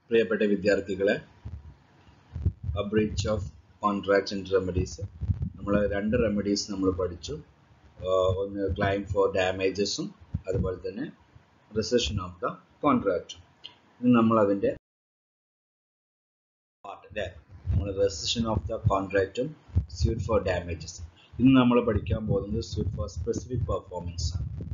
പ്രിയപ്പെട്ട വിദ്യാർത്ഥികളെ breach of contract and remedies നമ്മൾ രണ്ട് റെമഡീസ് നമ്മൾ പഠിച്ചു ആഹ് ഒന്ന് ക്ലൈം ഫോർ ഡാമേജസും അതുപോലെ തന്നെ റിസഷൻ ഓഫ് ദ കോൺട്രാക്ട് ഇന്ന് നമ്മൾ അതിൻ്റെ പാർട്ട് അല്ലേ നമ്മൾ റെസിഷൻ ഓഫ് ദ കോൺട്രാക്റ്റും സ്യൂട്ട് ഫോർ ഡാമേജസ് ഇന്ന് നമ്മൾ പഠിക്കാൻ പോകുന്നത് സ്യൂട്ട് ഫോർ സ്പെസിഫിക് പെർഫോമൻസ്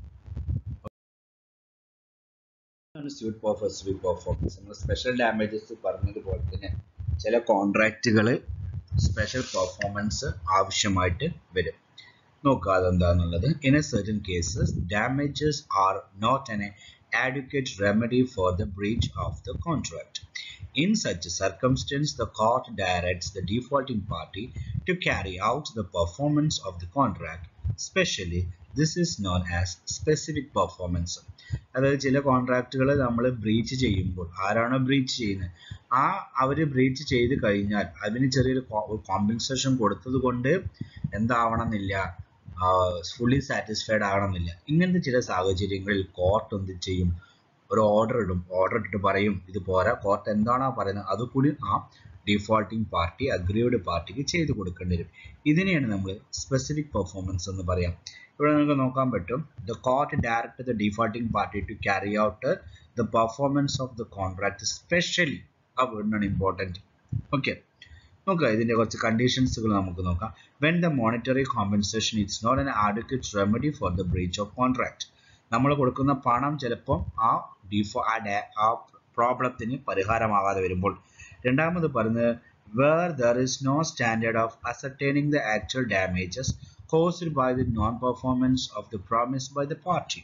ആണ് സ്യൂട്ട് ഫോർ സ്പെസിഫിക് പെർഫോമൻസ് നമ്മൾ സ്പെഷ്യൽ ഡാമേജസ് പറഞ്ഞതുപോലെ തന്നെ ചില കോൺട്രാക്റ്റുകൾ സ്പെഷ്യൽ പെർഫോമൻസ് ആവശ്യമായിട്ട് വരും നോക്കുക അതെന്താന്നുള്ളത് in a certain cases damages are not an adequate remedy for the breach of the contract. In such a circumstance, the court directs the defaulting party to carry out the performance of the contract. Especially, this is known as specific performance. അതായത് ചില കോൺട്രാക്റ്റുകൾ നമ്മൾ breach ചെയ്യുമ്പോൾ ആരാണോ breach ചെയ്യുന്നത് ആ അവർ breach ചെയ്ത് കഴിഞ്ഞാൽ അതിന് ചെറിയൊരു കോമ്പൻസേഷൻ കൊടുത്തത് കൊണ്ട് എന്താവണമെന്നില്ല ഫുള്ളി സാറ്റിസ്ഫൈഡ് ആവണമെന്നില്ല ഇങ്ങനത്തെ ചില സാഹചര്യങ്ങളിൽ കോർട്ട് എന്ത് ചെയ്യും ഒരു ഓർഡർ ഇടും ഓർഡർ ഇട്ടിട്ട് പറയും ഇത് പോരാ കോർട്ട് എന്താണോ പറയുന്നത് അതുകൂടി ആ ഡിഫോൾട്ടിംഗ് പാർട്ടി അഗ്രീഡ് പാർട്ടിക്ക് ചെയ്തു കൊടുക്കേണ്ടി വരും ഇതിനെയാണ് നമ്മൾ സ്പെസിഫിക് പെർഫോമൻസ് എന്ന് പറയാം ഇവിടെ നമുക്ക് നോക്കാൻ പറ്റും the court direct the defaulting party to carry out the performance of the contract specially ആ വേർഡാണ് ഇമ്പോർട്ടൻറ്റ് ഓക്കെ നോക്കുക ഇതിൻ്റെ കുറച്ച് കണ്ടീഷൻസുകൾ നമുക്ക് നോക്കാം when the monetary compensation it's not an adequate remedy for the breach of contract നമ്മൾ കൊടുക്കുന്ന പണം ചിലപ്പം ആ ഡിഫോ ആ ഡാ ആ പ്രോബ്ലത്തിന് പരിഹാരമാകാതെ വരുമ്പോൾ രണ്ടാമത് പറയുന്നത് where there is no standard of ascertaining the actual damages caused by the non performance of the promise by the party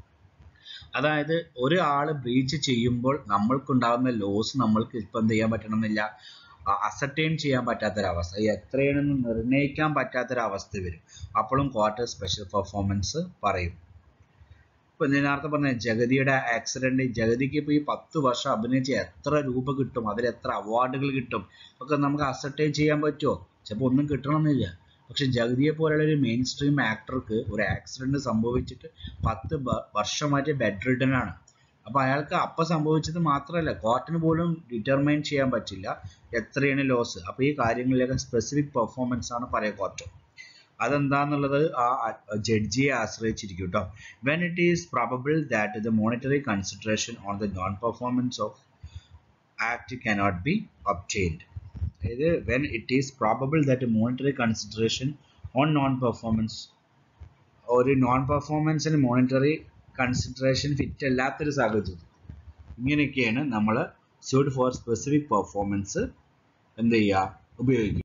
അതായത് ഒരാൾ ബ്രീച്ച് ചെയ്യുമ്പോൾ നമ്മൾക്കുണ്ടാകുന്ന ലോസ് നമ്മൾക്ക് ഇപ്പം എന്ത് ചെയ്യാൻ പറ്റണമെന്നില്ല അസർട്ടൈൻ ചെയ്യാൻ പറ്റാത്തൊരവസ്ഥ എത്രയാണെന്ന് നിർണ്ണയിക്കാൻ പറ്റാത്തൊരവസ്ഥ വരും അപ്പോഴും ക്വാർട്ടർ സ്പെഷ്യൽ പെർഫോമൻസ് പറയും ഇപ്പൊ ഞാൻ നേരത്തെ പറഞ്ഞ ജഗതിയുടെ ആക്സിഡന്റ് ജഗതിക്ക് ഇപ്പൊ ഈ പത്ത് വർഷം അഭിനയിച്ച് എത്ര രൂപ കിട്ടും അതിൽ എത്ര അവാർഡുകൾ കിട്ടും ഒക്കെ നമുക്ക് അസർട്ടൈൻ ചെയ്യാൻ പറ്റുമോ ചിലപ്പോൾ ഒന്നും കിട്ടണമെന്നില്ല പക്ഷെ ജഗതിയെ പോലുള്ള ഒരു മെയിൻ സ്ട്രീം ആക്ടർക്ക് ഒരു ആക്സിഡന്റ് സംഭവിച്ചിട്ട് പത്ത് വർഷമായിട്ട് ബെഡ് റിട്ടൺ ആണ് അപ്പൊ അയാൾക്ക് അപ്പൊ സംഭവിച്ചത് മാത്രമല്ല കോർട്ടിന് പോലും ഡിറ്റർമൈൻ ചെയ്യാൻ പറ്റില്ല എത്രയാണ് ലോസ് അപ്പൊ ഈ കാര്യങ്ങളിലൊക്കെ സ്പെസിഫിക് പെർഫോമൻസ് ആണ് പറയുക കോർട്ട് അതെന്താന്നുള്ളത് ആ ജഡ്ജിയെ ആശ്രയിച്ചിരിക്കും കേട്ടോ when it is probable that the monetary consideration on the non performance of act cannot be obtained അതായത് when it is probable that monetary consideration on non performance ഒരു നോൺ പെർഫോമൻസിന് monetary consideration fit അല്ലാത്തൊരു സാഹചര്യം ഇങ്ങനെയൊക്കെയാണ് നമ്മൾ suit for specific performance എന്ത് ചെയ്യുക ഉപയോഗിക്കുക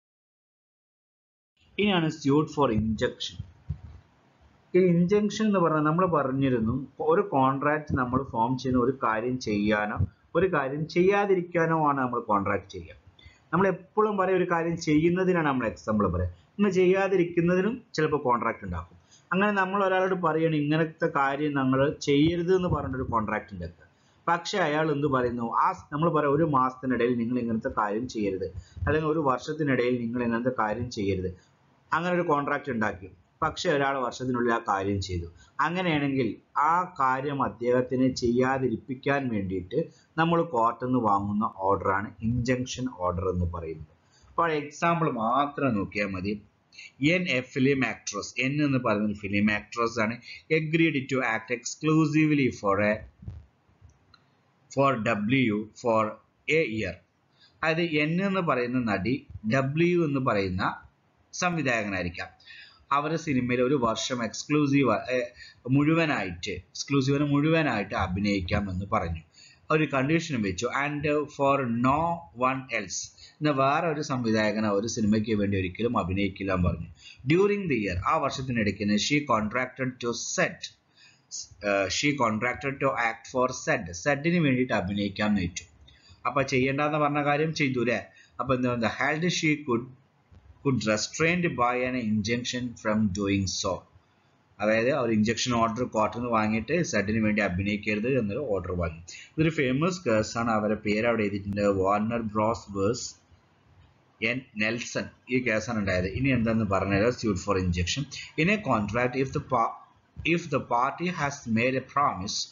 ഇനിയാണ് സ്യൂട്ട് ഫോർ ഇഞ്ചക്ഷൻ ഈ ഇഞ്ചക്ഷൻ എന്ന് പറഞ്ഞാൽ നമ്മൾ പറഞ്ഞിരുന്നു ഒരു കോൺട്രാക്ട് നമ്മൾ ഫോം ചെയ്യുന്ന ഒരു കാര്യം ചെയ്യാനോ ഒരു കാര്യം ചെയ്യാതിരിക്കാനോ ആണ് നമ്മൾ കോൺട്രാക്ട് ചെയ്യുക നമ്മൾ എപ്പോഴും പറയും ഒരു കാര്യം ചെയ്യുന്നതിനാണ് നമ്മൾ എക്സാമ്പിൾ പറയുക ഇന്ന് ചെയ്യാതിരിക്കുന്നതിനും ചിലപ്പോൾ കോൺട്രാക്ട് ഉണ്ടാക്കും അങ്ങനെ നമ്മൾ ഒരാളോട് പറയണം ഇങ്ങനത്തെ കാര്യം നമ്മൾ ചെയ്യരുത് എന്ന് പറഞ്ഞൊരു കോൺട്രാക്ട് ഉണ്ടാക്കുക പക്ഷെ അയാൾ എന്ത് പറയുന്നു ആ നമ്മൾ പറയാം ഒരു മാസത്തിനിടയിൽ നിങ്ങൾ ഇങ്ങനത്തെ കാര്യം ചെയ്യരുത് അല്ലെങ്കിൽ ഒരു വർഷത്തിനിടയിൽ നിങ്ങൾ ഇങ്ങനത്തെ കാര്യം ചെയ്യരുത് അങ്ങനെ ഒരു കോൺട്രാക്ട് ഉണ്ടാക്കി പക്ഷെ ഒരാൾ വർഷത്തിനുള്ളിൽ ആ കാര്യം ചെയ്തു അങ്ങനെയാണെങ്കിൽ ആ കാര്യം അദ്ദേഹത്തിന് ചെയ്യാതിരിപ്പിക്കാൻ വേണ്ടിയിട്ട് നമ്മൾ കോർട്ടിൽ നിന്ന് വാങ്ങുന്ന ഓർഡറാണ് ഇഞ്ചങ്ഷൻ ഓർഡർ എന്ന് പറയുന്നത് അപ്പോൾ എക്സാമ്പിൾ മാത്രം നോക്കിയാൽ മതി N a film actress N എന്ന് പറയുന്ന ഫിലിം ആക്ട്രസ് ആണ് agreed to act exclusively for A for W for a year അതായത് എൻ എന്ന് പറയുന്ന നടി ഡബ്ല്യു എന്ന് പറയുന്ന സംവിധായകനായിരിക്കാം അവരുടെ സിനിമയിൽ ഒരു വർഷം എക്സ്ക്ലൂസീവ് മുഴുവനായിട്ട് എക്സ്ക്ലൂസീവിന് മുഴുവനായിട്ട് അഭിനയിക്കാം എന്ന് പറഞ്ഞു ഒരു കണ്ടീഷൻ വെച്ചു and for no one else എന്ന വേറെ ഒരു സംവിധായകനോ ഒരു സിനിമയ്ക്ക് വേണ്ടി ഒരിക്കലും അഭിനയിക്കില്ല എന്ന് പറഞ്ഞു ഡ്യൂറിങ് ദി ഇയർ ആ വർഷത്തിനിടയ്ക്ക് she contracted to set she contracted to act for Z സെഡിന് വേണ്ടിയിട്ട് അഭിനയിക്കാൻ നേറ്റു അപ്പൊ ചെയ്യേണ്ടെന്ന് പറഞ്ഞ കാര്യം ചെയ്തു അല്ലേ അപ്പൊ എന്താ held she could could restrained by an injunction from doing so അതായത് ഒരു ഇഞ്ചക്ഷൻ ഓർഡർ കോർട്ടിൽ നിന്ന് വാങ്ങിയിട്ട് സെഡിന് വേണ്ടി അഭിനയിക്കരുത് എന്നൊരു ഓർഡർ വാങ്ങി ഇതൊരു ഫേമസ് കേസാണ് അവരുടെ പേര് അവിടെ എഴുതിയിട്ടുണ്ട് വാർണർ ബ്രോസ് വേഴ്സ് എൻ നെൽസൺ ഈ കേസാണ് ഉണ്ടായത് ഇനി എന്താന്ന് പറഞ്ഞാൽ suit for injunction in a contract if the if the party has made a promise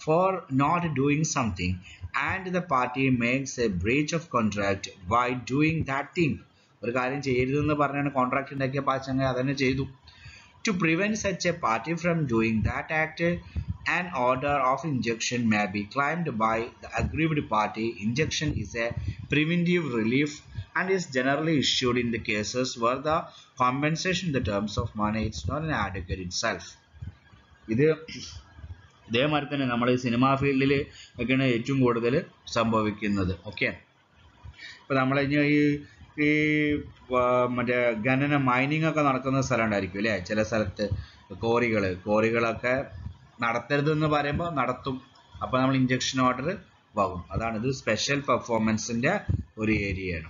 for not doing something and the party makes a breach of contract by doing that thing ഒരു കാര്യം ചെയ്യരുതെന്ന് പറഞ്ഞാണ് contract ഉണ്ടാക്കിയ പാച്ചങ്ങ അതന്നെ ചെയ്തു to prevent such a party from doing that act an order of injunction may be claimed by the aggrieved party injunction is a preventive relief and is generally issued in the cases where the compensation in the terms of money is not an adequate itself ഇത് ഇതേമാതിരി തന്നെ നമ്മൾ ഈ cinema ഫീൽഡിൽ ഒക്കെയാണ് ഏറ്റവും കൂടുതൽ സംഭവിക്കുന്നത് ഓക്കെ ഇപ്പൊ നമ്മൾ ഇനി ഈ ഈ ആ, മറ്റേ ഖനന മൈനിങ് ഒക്കെ നടക്കുന്ന സ്ഥലം ഉണ്ടായിരിക്കും അല്ലേ ചില സ്ഥലത്ത് കോറികൾ കോറികളൊക്കെ നടത്തരുതെന്ന് പറയുമ്പോൾ നടത്തും അപ്പോൾ നമ്മൾ ഇഞ്ചക്ഷൻ ഓർഡർ വാങ്ങും അതാണ് ഇത് സ്പെഷ്യൽ പെർഫോമൻസിന്റെ ഒരു ഏരിയയാണ്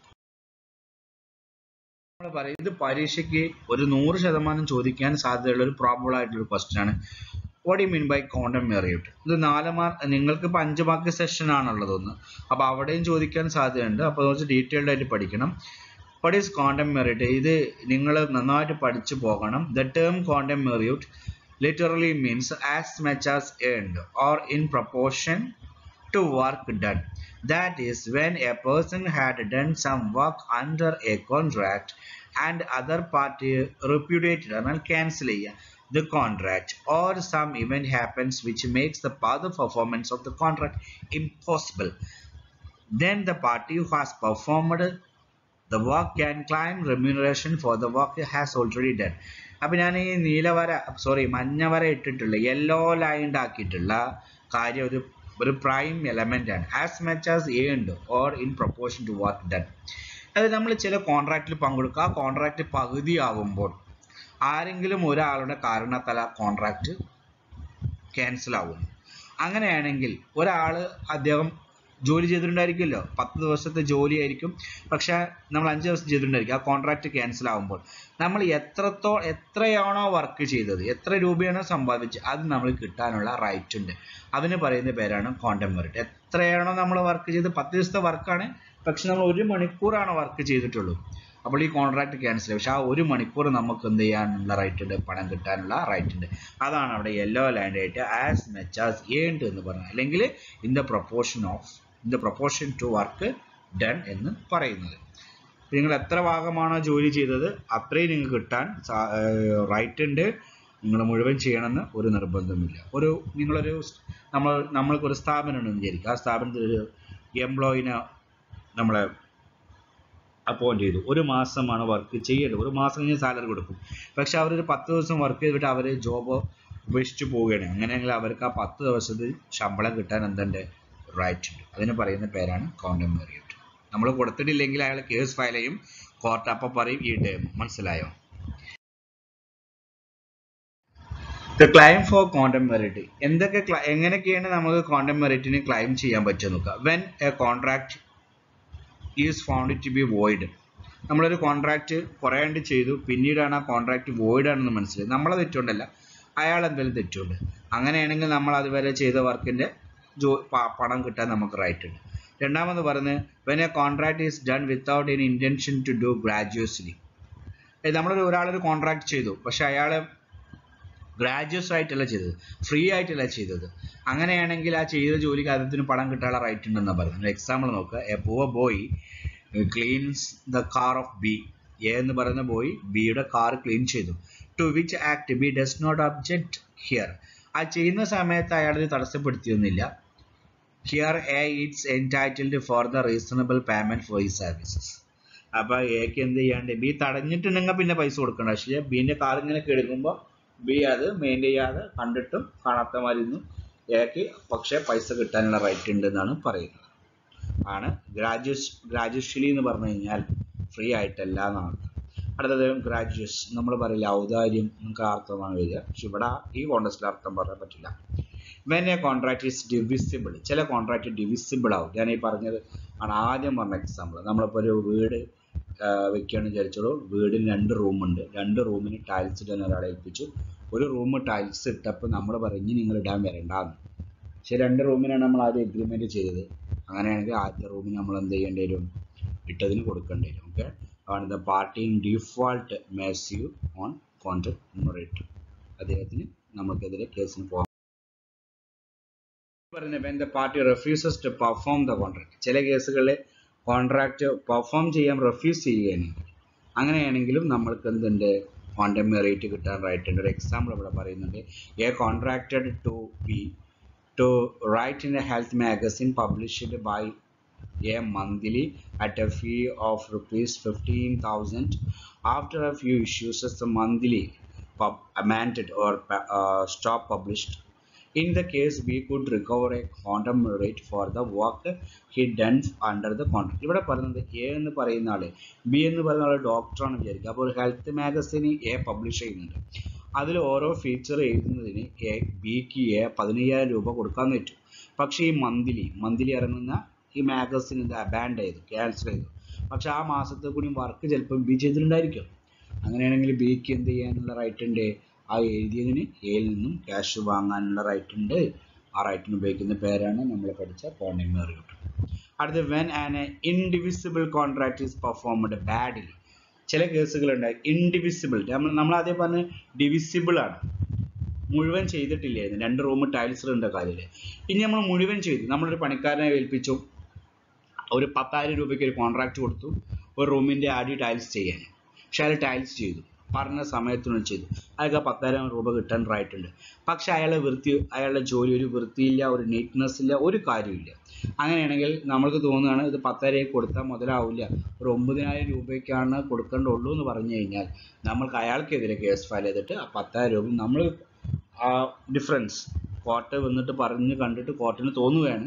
നമ്മൾ പറയും ഇത് പരീക്ഷയ്ക്ക് ഒരു നൂറ് ശതമാനം ചോദിക്കാൻ സാധ്യതയുള്ള ഒരു പ്രോബിൾ ആയിട്ടുള്ള ഒരു ക്വസ്റ്റ്യൻ ആണ് what you mean by quantum meruit ഇത് നാല് മാർക്ക് നിങ്ങൾക്ക് ഇപ്പൊ അഞ്ച് മാർക്ക് സെഷൻ ആണുള്ളത് ഒന്ന് അപ്പൊ അവിടെയും ചോദിക്കാൻ സാധ്യതയുണ്ട് അപ്പൊ കുറച്ച് ഡീറ്റെയിൽഡ് ആയിട്ട് പഠിക്കണം what is quantum merit ഇത് നിങ്ങൾ നന്നായിട്ട് പഠിച്ചു പോകണം the term quantum merit literally means as much as earned or in proportion to work done that is when a person had done some work under a contract and other party repudiated and cancel the contract or some event happens which makes the further performance of the contract impossible then the party who has performed the work can claim remuneration for the work it has already done അപ്പൊ ഞാൻ ഈ നീലവര sorry മഞ്ഞവര ഇട്ടിട്ടുള്ള yellow lined ആക്കിയിട്ടുള്ള കാര്യം ഒരു ഒരു prime element ആണ് as much as earned or in proportion to work done അത് നമ്മൾ ചില കോൺട്രാക്റ്റിൽ പങ്കെടുക്കുക ആ കോൺട്രാക്റ്റ് പകുതി ആകുമ്പോൾ ആരെങ്കിലും ഒരാളുടെ കാരണത്താൽ ആ കോൺട്രാക്റ്റ് ക്യാൻസൽ ആവുന്നു അങ്ങനെയാണെങ്കിൽ ഒരാൾ അദ്ദേഹം ജോലി ചെയ്തിട്ടുണ്ടായിരിക്കുമല്ലോ പത്ത് ദിവസത്തെ ജോലി ആയിരിക്കും പക്ഷെ നമ്മൾ അഞ്ച് ദിവസം ചെയ്തിട്ടുണ്ടായിരിക്കും ആ കോൺട്രാക്ട് ക്യാൻസൽ ആകുമ്പോൾ നമ്മൾ എത്രത്തോ എത്രയാണോ വർക്ക് ചെയ്തത് എത്ര രൂപയാണോ സമ്പാദിച്ചത് അത് നമ്മൾ കിട്ടാനുള്ള റൈറ്റ് ഉണ്ട് അതിന് പറയുന്ന പേരാണ് കോണ്ടം മെറിറ്റ് എത്രയാണോ നമ്മൾ വർക്ക് ചെയ്ത് പത്ത് ദിവസത്തെ വർക്കാണ് പക്ഷെ നമ്മൾ ഒരു മണിക്കൂറാണ് വർക്ക് ചെയ്തിട്ടുള്ളൂ അപ്പോൾ ഈ കോൺട്രാക്ട് ക്യാൻസൽ പക്ഷെ ആ ഒരു മണിക്കൂർ നമുക്ക് എന്ത് ചെയ്യാനുള്ള റൈറ്റ് ഉണ്ട് പണം കിട്ടാനുള്ള റൈറ്റ് ഉണ്ട് അതാണ് അവിടെ യെല്ലോ ലാൻഡ് ആയിട്ട് ആസ് മച്ച് ആസ് ഏൺഡ് എന്ന് പറഞ്ഞത് അല്ലെങ്കിൽ in the proportion of in the proportion to work done എന്ന് പറയുന്നത് നിങ്ങൾ എത്ര ഭാഗമാണോ ജോലി ചെയ്തത് അത്രയും നിങ്ങൾക്ക് കിട്ടാൻ റൈറ്റ് ഉണ്ട് നിങ്ങൾ മുഴുവൻ ചെയ്യണമെന്ന് ഒരു നിർബന്ധമില്ല ഒരു നിങ്ങളൊരു നമ്മൾ നമ്മൾക്ക് ഒരു സ്ഥാപനം ഉണ്ടെന്ന് വിചാരിക്കുക ആ സ്ഥാപനത്തിൽ ഒരു എംപ്ലോയിനെ നമ്മളെ അപ്പോയിന്റ് ചെയ്തു ഒരു മാസമാണ് വർക്ക് ചെയ്യേണ്ടത് ഒരു മാസം കഴിഞ്ഞ് സാലറി കൊടുക്കും പക്ഷെ അവരൊരു പത്ത് ദിവസം വർക്ക് ചെയ്തിട്ട് അവർ ജോബ് ഉപേക്ഷിച്ച് പോവുകയാണ് അങ്ങനെയെങ്കിൽ അവർക്ക് ആ പത്ത് ദിവസത്തിൽ ശമ്പളം കിട്ടാൻ എന്തുണ്ട് റൈറ്റ് ഉണ്ട് അതിന് പറയുന്ന പേരാണ് കോണ്ടം മെറിയറ്റ് നമ്മൾ കൊടുത്തിട്ടില്ലെങ്കിൽ അയാൾ കേസ് ഫയൽ ചെയ്യും കോർട്ട് അപ്പം പറയും ഈ ടേം മനസ്സിലായോ the claim for quantum merit എന്തൊക്കെ cli- എങ്ങനെയൊക്കെയാണ് നമുക്ക് കോണ്ടം മെറിറ്റിന് ക്ലൈം ചെയ്യാൻ പറ്റുക നോക്കുക when a contract is found to be void നമ്മളൊരു കോൺട്രാക്ട് കുറേ കണ്ട് ചെയ്തു പിന്നീടാണ് ആ കോൺട്രാക്ട് വോയിഡ് ആണെന്ന് മനസ്സിലായി നമ്മളെ തെറ്റുകൊണ്ടല്ല അയാൾ എന്തെങ്കിലും തെറ്റുണ്ട് അങ്ങനെയാണെങ്കിൽ നമ്മൾ അതുവരെ ചെയ്ത വർക്കിന്റെ ജോ പ- പണം കിട്ടാൻ നമുക്ക് റൈറ്റ് ഉണ്ട് രണ്ടാമത് പറയുന്നത് when a contract is done without an intention to do gratuitously നമ്മളൊരു ഒരാളൊരു കോൺട്രാക്ട് ചെയ്തു പക്ഷെ അയാൾ ഗ്രാജുവസ് ആയിട്ടല്ല ചെയ്തത് ഫ്രീ ആയിട്ടല്ല ചെയ്തത് അങ്ങനെയാണെങ്കിൽ ആ ചെയ്ത ജോലിക്ക് അതിന് പണം കിട്ടാനുള്ള റൈറ്റ് ഉണ്ടെന്നാണ് പറയുന്നത് എക്സാമ്പിൾ നോക്കുക a poor boy cleans the car of B a എന്ന് പറയുന്ന ബോയ് ബിയുടെ കാർ ക്ലീൻ ചെയ്തു to which act B does not object here ആ ചെയ്യുന്ന സമയത്ത് അയാൾ ഇത് തടസ്സപ്പെടുത്തിയൊന്നുമില്ല here a it's entitled for the reasonable payment for ഈ സർവീസസ് അപ്പൊ എക്ക് എന്ത് ചെയ്യാണ്ട് ബി തടഞ്ഞിട്ടുണ്ടെങ്കിൽ പിന്നെ പൈസ കൊടുക്കണ്ട പക്ഷേ ബിന്റെ കാർ ഇങ്ങനെ കേടുക്കുമ്പോൾ ബി അത് മെയിൻ ചെയ്യാതെ കണ്ടിട്ടും കാണാത്ത മാതിരി ഇരുന്നു എക്ക് പക്ഷേ പൈസ കിട്ടാനുള്ള റൈറ്റ് ഉണ്ട് എന്നാണ് പറയുന്നത് ആണ് ഗ്രാജുവേഷ് ഗ്രാജുവേഷലി എന്ന് പറഞ്ഞു കഴിഞ്ഞാൽ ഫ്രീ ആയിട്ടല്ല എന്നാണ് അടുത്തത് ഗ്രാജുവേഷൻ നമ്മൾ പറയില്ല ഔദാര്യം നമുക്ക് അർത്ഥമാണ് വരിക പക്ഷെ ഇവിടെ ഈ കോണ്ടസ്റ്റിൽ അർത്ഥം പറയാൻ പറ്റില്ല when a contract is divisible ചില കോൺട്രാക്ട് ഡിവിസിബിൾ ആവും ഞാൻ ഈ പറഞ്ഞത് ആണ് ആദ്യം പറഞ്ഞ എക്സാമ്പിൾ നമ്മളിപ്പോൾ ഒരു വീട് വെക്കുകയാണെന്ന് വിചാരിച്ചോളൂ വീടിന് രണ്ട് റൂമുണ്ട് രണ്ട് റൂമിന് ടൈൽസ് ഇടാൻ ഒരാളെ ഏൽപ്പിച്ചു ഒരു റൂം ടൈൽസ് ഇട്ടപ്പോൾ നമ്മൾ പറഞ്ഞ് നിങ്ങൾ ഇടാൻ വരണ്ടാന്ന് പക്ഷെ രണ്ട് റൂമിനാണ് നമ്മൾ ആദ്യം എഗ്രിമെന്റ് ചെയ്തത് അങ്ങനെയാണെങ്കിൽ ആദ്യത്തെ റൂമിന് നമ്മൾ എന്ത് ചെയ്യേണ്ടി വരും ഇട്ടതിന് കൊടുക്കേണ്ടി വരും ഓക്കെ ആണ് the party in default may sue on contract merit അദ്ദേഹത്തിന് നമുക്കെതിരെ കേസിന് പോകാം പറയുന്നത് when the party refuses to perform the contract ചില കേസുകളിൽ കോൺട്രാക്ട് പെർഫോം ചെയ്യാൻ റെഫ്യൂസ് ചെയ്യുകയാണെങ്കിൽ അങ്ങനെയാണെങ്കിലും നമ്മൾക്ക് എന്തുണ്ട് കോണ്ടംപറേറ്റ് കിട്ടാൻ റൈറ്റ് ഉണ്ട് ഒരു എക്സാമ്പിൾ ഇവിടെ പറയുന്നുണ്ട് a contracted to B to write in a health magazine published by a monthly at a fee of rupees 15000 after a few issues the monthly pub amended or uh, stop published in the case we could recover a quantum rate for the work he done under the contract ഇവിടെ പറയുന്നത് A എന്ന് പറയുന്ന ആള് B എന്ന് പറയുന്ന ആള് ഡോക്ടറാണ് വിചാരിക്കുക അപ്പോൾ ഒരു ഹെൽത്ത് മാഗസിന് എ പബ്ലിഷ് ചെയ്യുന്നുണ്ട് അതിൽ ഓരോ ഫീച്ചർ എഴുതുന്നതിന് എ ബിക്ക് എ പതിനയ്യായിരം രൂപ കൊടുക്കാൻ പറ്റും പക്ഷേ ഈ മന്ത്ലി മന്ത്ലി ഇറങ്ങുന്ന ഈ മാഗസിൻ ഇത് അബാൻഡ് ചെയ്തു ക്യാൻസൽ ചെയ്തു പക്ഷെ ആ മാസത്തെ കൂടി വർക്ക് ചിലപ്പം ബി ചെയ്തിട്ടുണ്ടായിരിക്കും അങ്ങനെയാണെങ്കിൽ ബിക്ക് എന്ത് ചെയ്യാനുള്ള റൈറ്റ് ഉണ്ട് ആ എഴുതിയതിന് എയിൽ നിന്നും ക്യാഷ് വാങ്ങാനുള്ള റൈറ്റ് ഉണ്ട് ആ റൈറ്റിന് ഉപയോഗിക്കുന്ന പേരാണ് നമ്മൾ പഠിച്ച കോണ്ടിങ് അടുത്ത when an indivisible contract is performed badly ചില കേസുകളുണ്ട് ഇൻഡിവിസിബിൾ നമ്മൾ നമ്മൾ ആദ്യം പറഞ്ഞ് ഡിവിസിബിൾ ആണ് മുഴുവൻ ചെയ്തിട്ടില്ലായിരുന്നു രണ്ട് റൂം ടൈൽസ് ഉണ്ട് കാലില് ഇനി നമ്മൾ മുഴുവൻ ചെയ്തു നമ്മളൊരു പണിക്കാരനെ ഏൽപ്പിച്ചു ഒരു പത്തായിരം രൂപയ്ക്ക് ഒരു കോൺട്രാക്ട് കൊടുത്തു ഒരു റൂമിൻ്റെ ആദ്യം ടൈൽസ് ചെയ്യാൻ പക്ഷെ അയാൾ ടൈൽസ് ചെയ്തു പറഞ്ഞ സമയത്തിനുള്ളിൽ ചെയ്തു അയാൾക്ക് ആ പത്തായിരം രൂപ കിട്ടാൻ റൈറ്റ് ഉണ്ട് പക്ഷെ അയാളെ വൃത്തി അയാളുടെ ജോലി ഒരു വൃത്തിയില്ല ഒരു നീറ്റ്നെസ് ഇല്ല ഒരു കാര്യമില്ല അങ്ങനെയാണെങ്കിൽ നമ്മൾക്ക് തോന്നുകയാണ് ഇത് പത്തായിരം കൊടുത്താൽ മുതലാവില്ല ഒരു ഒമ്പതിനായിരം രൂപയ്ക്കാണ് കൊടുക്കേണ്ടുള്ളൂ എന്ന് പറഞ്ഞു കഴിഞ്ഞാൽ നമ്മൾക്ക് അയാൾക്കെതിരെ കേസ് ഫയൽ ചെയ്തിട്ട് ആ പത്തായിരം രൂപ നമ്മൾ ആ ഡിഫറൻസ് കോർട്ട് വന്നിട്ട് പറഞ്ഞ് കണ്ടിട്ട് കോർട്ടിന് തോന്നുകയാണ്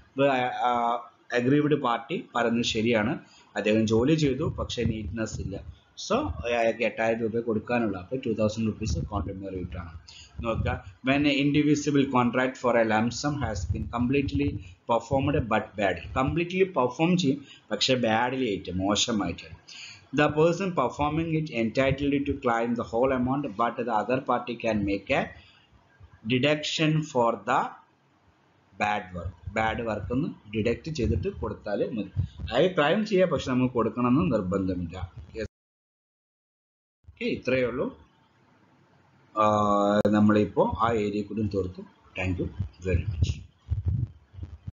അഗ്രീവ്ഡ് പാർട്ടി പറയുന്നത് ശരിയാണ് അദ്ദേഹം ജോലി ചെയ്തു പക്ഷേ നീറ്റ്നെസ് ഇല്ല സോ അയാൾക്ക് എട്ടായിരം രൂപ കൊടുക്കാനുള്ള അപ്പോൾ two thousand rupees contributor rate ആണ് നോക്കുക when a indivisible contract for a lump sum has been completely performed but bad completely perform ചെയ്യും പക്ഷേ ബാഡ്ലി ആയിട്ട് മോശമായിട്ടാണ് the person performing it entitled to claim the whole amount but the other party can make a deduction for the bad work bad work ഒന്ന് deduct ചെയ്തിട്ട് കൊടുത്താൽ മതി അത് climb ചെയ്യാം പക്ഷെ നമുക്ക് കൊടുക്കണമെന്ന് നിർബന്ധമില്ല ഓക്കെ ഇത്രയേ ഉള്ളൂ നമ്മളിപ്പോൾ ആ ഏരിയ കൂടി തീർത്തു താങ്ക് യു വെരി മച്ച്